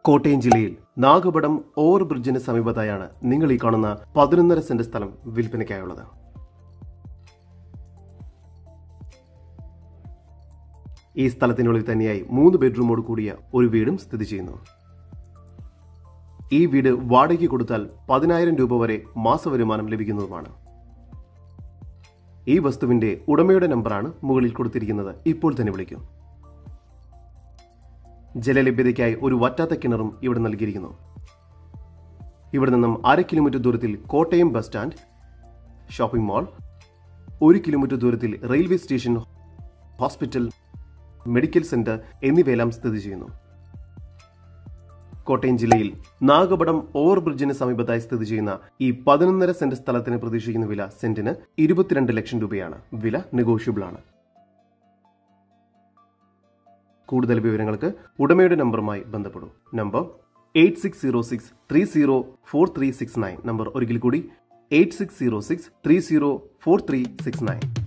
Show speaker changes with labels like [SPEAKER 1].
[SPEAKER 1] കോട്ടയം ജില്ലയിൽ നാഗപടം ഓവർ ബ്രിഡ്ജിന് സമീപത്തായാണ് നിങ്ങൾ ഈ കാണുന്ന പതിനൊന്നര സെന്റ് സ്ഥലം വിൽപ്പനയ്ക്കായുള്ളത് ഈ സ്ഥലത്തിനുള്ളിൽ തന്നെയായി മൂന്ന് ബെഡ്റൂമോട് കൂടിയ ഒരു വീടും സ്ഥിതി ചെയ്യുന്നു ഈ വീട് വാടകയ്ക്ക് കൊടുത്താൽ പതിനായിരം രൂപ വരെ മാസവരുമാനം ലഭിക്കുന്നതുമാണ് ഈ വസ്തുവിന്റെ ഉടമയുടെ നമ്പറാണ് മുകളിൽ കൊടുത്തിരിക്കുന്നത് ഇപ്പോൾ തന്നെ വിളിക്കും ജലലഭ്യതയ്ക്കായി ഒരു വറ്റാത്ത കിണറും ഇവിടെ നൽകിയിരിക്കുന്നു ഇവിടെ നിന്നും അര കിലോമീറ്റർ ദൂരത്തിൽ Kottayam bus stand shopping mall ഒരു കിലോമീറ്റർ ദൂരത്തിൽ railway station hospital medical centre എന്നിവയെല്ലാം സ്ഥിതി ചെയ്യുന്നു കോട്ടയം ജില്ലയിൽ നാഗപടം ഓവർ ബ്രിഡ്ജിന് സമീപത്തായി സ്ഥിതി ചെയ്യുന്ന ഈ പതിനൊന്നര സെന്റ് സ്ഥലത്തിന് പ്രതീക്ഷിക്കുന്ന വില സെന്റിന് ഇരുപത്തിരണ്ട് ലക്ഷം രൂപയാണ് വില നെഗോഷ്യബിൾ ആണ് കൂടുതൽ വിവരങ്ങൾക്ക് ഉടമയുടെ നമ്പറുമായി ബന്ധപ്പെടൂ number eight six zero six three zero four three six nine number ഒരിക്കൽ കൂടി eight six zero six three zero four three six nine